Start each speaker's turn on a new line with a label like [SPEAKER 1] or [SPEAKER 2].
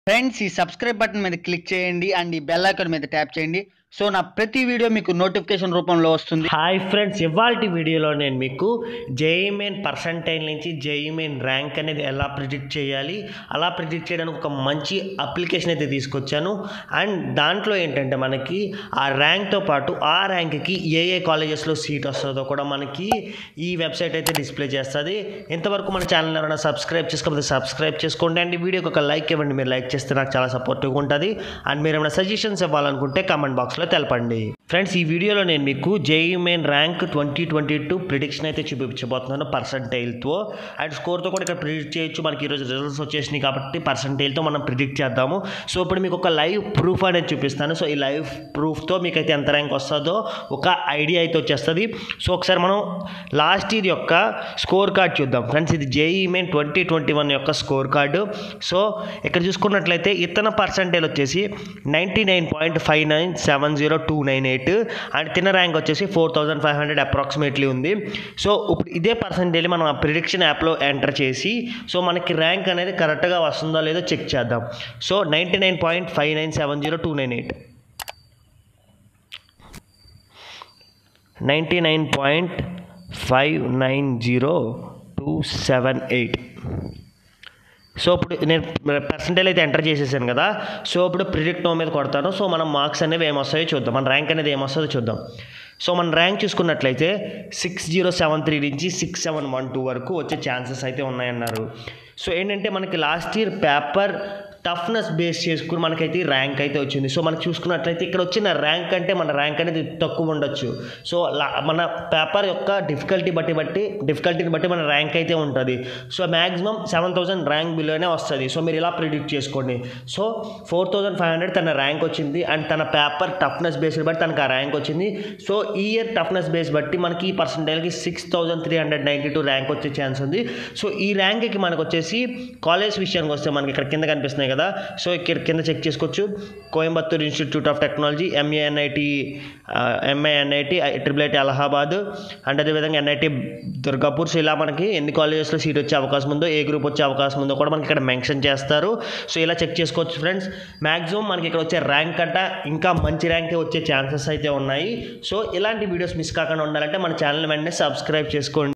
[SPEAKER 1] friends ఈ subscribe button మీద click చేయండి అండ్ ఈ బెల్ ఐకాన్ మీద ట్యాప్ చేయండి సో నా ప్రతి వీడియో మీకు నోటిఫికేషన్ రూపంలో వస్తుంది
[SPEAKER 2] హాయ్ ఫ్రెండ్స్ ఇవాళ వీడియోలో నేను మీకు జేఈ మెయిన్ పర్సంటైల్ నుంచి జేఈ మెయిన్ ర్యాంక్ అనేది ఎలా ప్రిడిక్ట్ చేయాలి అలా ప్రిడిక్ట్ చేయడానికి ఒక మంచి అప్లికేషన్ అయితే తీసుకొచ్చాను అండ్ దాంట్లో ఏంటంటే మనకి ఆ ర్యాంక్తో పాటు ఆ ర్యాంక్కి ఏ ఏ కాలేజెస్లో సీట్ వస్తుందో కూడా మనకి ఈ వెబ్సైట్ అయితే డిస్ప్లే చేస్తుంది ఇంతవరకు మన ఛానల్ ఎవరైనా సబ్స్క్రైబ్ చేసుకోకపోతే సబ్స్క్రైబ్ చేసుకోండి అండ్ ఈ వీడియోకి ఒక లైక్ ఇవ్వండి మీరు లైక్ చేస్తే నాకు చాలా సపోర్టివ్గా ఉంటుంది అండ్ మీరు ఏమైనా సజెషన్స్ ఇవ్వాలనుకుంటే కామెంట్ బాక్స్లో తెలపండి ఫ్రెండ్స్ ఈ వీడియోలో నేను మీకు JEE main rank twenty twenty two prediction అయితే చూపించబోతున్నాను పర్సంటైల్తో అండ్ స్కోర్తో కూడా ఇక్కడ ప్రిడిక్ట్ చేయొచ్చు మనకి ఈరోజు రిజల్ట్స్ వచ్చేసినాయి కాబట్టి పర్సంటైల్తో మనం ప్రిడిక్ట్ చేద్దాము సో ఇప్పుడు మీకు ఒక లైవ్ ప్రూఫ్ అనేది చూపిస్తాను సో ఈ లైవ్ ప్రూఫ్తో మీకు అయితే ఎంత ర్యాంక్ వస్తుందో ఒక ఐడియా అయితే వచ్చేస్తుంది సో ఒకసారి మనం లాస్ట్ ఇయర్ యొక్క స్కోర్ కార్డ్ చూద్దాం ఫ్రెండ్స్ ఇది JEE main twenty twenty one యొక్క స్కోర్ కార్డు సో ఇక్కడ చూసుకున్నట్లయితే ఇతన పర్సంటేజ్ వచ్చేసి ninety nine point five nine seven zero two nine eight and తిన్న ర్యాంక్ వచ్చేసి four thousand five hundred approximately ఉంది సో ఇప్పుడు ఇదే పర్సంటేజ్ మనం ఆ ప్రిడిక్షన్ యాప్లో ఎంటర్ చేసి సో మనకి ర్యాంక్ అనేది కరెక్ట్గా వస్తుందో లేదో చెక్ చేద్దాం so ninety nine point five nine seven zero two nine eight ninety nine point five nine zero two seven eight so ఇప్పుడు నేను పర్సంటేజ్ అయితే ఎంటర్ చేసేసాను కదా సో ఇప్పుడు ప్రిడిక్ట్ నో మీద కొడతాను సో మనం మార్క్స్ అనేవి ఏమొస్తాయో చూద్దాం మన ర్యాంక్ అనేది ఏమొస్తుందో చూద్దాం సో మన ర్యాంక్ చూసుకున్నట్లయితే సిక్స్ జీరో సెవెన్ త్రీ నుంచి సిక్స్ సెవెన్ వన్ టూ వరకు వచ్చే ఛాన్సెస్ అయితే ఉన్నాయన్నారు సో ఏంటంటే మనకి last year paper toughness base చేసుకుని మనకైతే ఈ ర్యాంక్ అయితే వచ్చింది సో మనకి చూసుకున్నట్లయితే ఇక్కడ వచ్చిన ర్యాంక్ అంటే మన ర్యాంక్ అనేది తక్కువ ఉండొచ్చు సో లా- మన పేపర్ యొక్క డిఫికల్టీ బట్టి బట్టి డిఫికల్టీని బట్టి మన ర్యాంక్ అయితే ఉంటుంది so maximum seven thousand rank బిలోనే వస్తుంది సో మీరు ఇలా ప్రిడిక్ట్ చేసుకోండి so four thousand five hundred తన ర్యాంక్ వచ్చింది అండ్ తన పేపర్ టఫ్నెస్ బేస్డ్ బట్టి తనకు ఆ ర్యాంక్ వచ్చింది సో ఈ ఇయర్ టఫ్నెస్ బేస్ బట్టి మనకి ఈ పర్సంటేజ్కి six thousand three hundred ninety two rank వచ్చే ఛాన్స్ ఉంది సో ఈ ర్యాంక్కి మనకు వచ్చేసి కాలేజ్ విషయానికి వస్తే మనకి ఇక్కడ కింద కనిపిస్తున్నాయి కదా సో ఇక్కడ కింద చెక్ చేసుకోవచ్చు Coimbatore institute of technology MANIT MANIT triple IT Allahabad and అదేవిధంగా ఎన్ఐటి దుర్గాపూర్ సో ఇలా మనకి ఎన్ని కాలేజెస్లో సీట్ వచ్చే అవకాశం ఉందో ఏ గ్రూప్ వచ్చే అవకాశం ఉందో కూడా మనకి ఇక్కడ మెన్షన్ చేస్తారు సో ఇలా చెక్ చేసుకోవచ్చు ఫ్రెండ్స్ మ్యాక్సిమం మనకి ఇక్కడ వచ్చే ర్యాంక్ అంట ఇంకా మంచి ర్యాంకే వచ్చే ఛాన్సెస్ అయితే ఉన్నాయి సో ఇలాంటి వీడియోస్ మిస్ కాకుండా ఉండాలంటే మన ఛానల్ వెంటనే సబ్స్క్రైబ్ చేసుకోండి